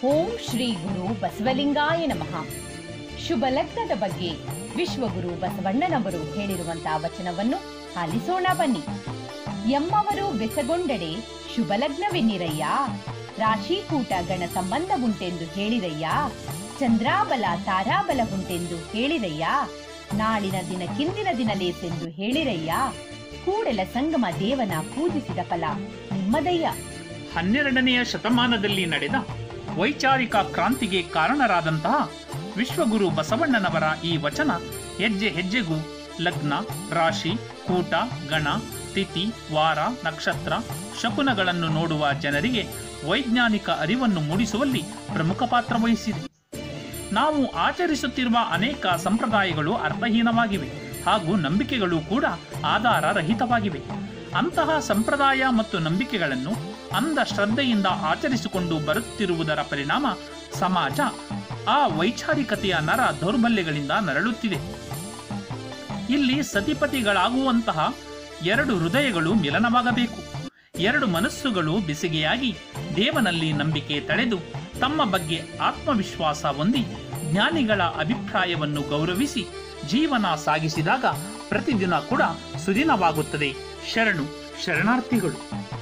ಓಂ ಶ್ರೀ ಗುರು ಬಸವಲಿಂಗಾಯ ನಮಃ ಶುಭ ಲಗ್ನದ ಬಗ್ಗೆ ವಿಶ್ವಗುರು ಬಸವಣ್ಣನವರು ಹೇಳಿರುವಂತಹ ವಚನವನ್ನು ಆಲಿಸೋಣ ಬನ್ನಿ ಎಮ್ಮವರು ಬೆಸಗೊಂಡಡೆ ಶುಭ ಲಗ್ನವೆನ್ನಿರಯ್ಯ ರಾಶಿಕೂಟ ಗಣ ಸಂಬಂಧ ಉಂಟೆಂದು ಹೇಳಿರಯ್ಯ ಚಂದ್ರಾಬಲ ತಾರಾಬಲ ಉಂಟೆಂದು ಹೇಳಿರಯ್ಯ ನಾಳಿನ ದಿನ ಕಿಂದಿನ ದಿನ ಲೇಸೆಂದು ಹೇಳಿರಯ್ಯ ಕೂಡಲ ಸಂಗಮ ದೇವನ ಪೂಜಿಸಿದ ಫಲ ನಿಮ್ಮದಯ್ಯ ಹನ್ನೆರಡನೆಯ ಶತಮಾನದಲ್ಲಿ ನಡೆದ ವೈಚಾರಿಕ ಕ್ರಾಂತಿಗೆ ಕಾರಣರಾದಂತಹ ವಿಶ್ವಗುರು ಬಸವಣ್ಣನವರ ಈ ವಚನ ಹೆಜ್ಜೆ ಹೆಜ್ಜೆಗೂ ಲಗ್ನ ರಾಶಿ ಕೂಟ ಗಣ ತಿಥಿ ವಾರ ನಕ್ಷತ್ರ ಶಕುನಗಳನ್ನು ನೋಡುವ ಜನರಿಗೆ ವೈಜ್ಞಾನಿಕ ಅರಿವನ್ನು ಮೂಡಿಸುವಲ್ಲಿ ಪ್ರಮುಖ ಪಾತ್ರ ವಹಿಸಿದೆ ನಾವು ಆಚರಿಸುತ್ತಿರುವ ಅನೇಕ ಸಂಪ್ರದಾಯಗಳು ಅರ್ಥಹೀನವಾಗಿವೆ ಹಾಗೂ ನಂಬಿಕೆಗಳು ಕೂಡ ಆಧಾರ ರಹಿತವಾಗಿವೆ ಅಂತಹ ಸಂಪ್ರದಾಯ ಮತ್ತು ನಂಬಿಕೆಗಳನ್ನು ಅಂಧ ಶ್ರದ್ಧೆಯಿಂದ ಆಚರಿಸಿಕೊಂಡು ಬರುತ್ತಿರುವುದರ ಪರಿಣಾಮ ಸಮಾಜ ಆ ವೈಚಾರಿಕತೆಯ ನರ ದೌರ್ಬಲ್ಯಗಳಿಂದ ನರಳುತ್ತಿದೆ ಇಲ್ಲಿ ಸತಿಪತಿಗಳಾಗುವಂತಹ ಎರಡು ಹೃದಯಗಳು ಮಿಲನವಾಗಬೇಕು ಎರಡು ಮನಸ್ಸುಗಳು ಬೆಸಿಗೆಯಾಗಿ ದೇವನಲ್ಲಿ ನಂಬಿಕೆ ತಳೆದು ತಮ್ಮ ಬಗ್ಗೆ ಆತ್ಮವಿಶ್ವಾಸ ಹೊಂದಿ ಜ್ಞಾನಿಗಳ ಅಭಿಪ್ರಾಯವನ್ನು ಗೌರವಿಸಿ ಜೀವನ ಸಾಗಿಸಿದಾಗ ಪ್ರತಿದಿನ ಕೂಡ ಸುದಿನವಾಗುತ್ತದೆ ಶರಣು ಶರಣಾರ್ಥಿಗಳು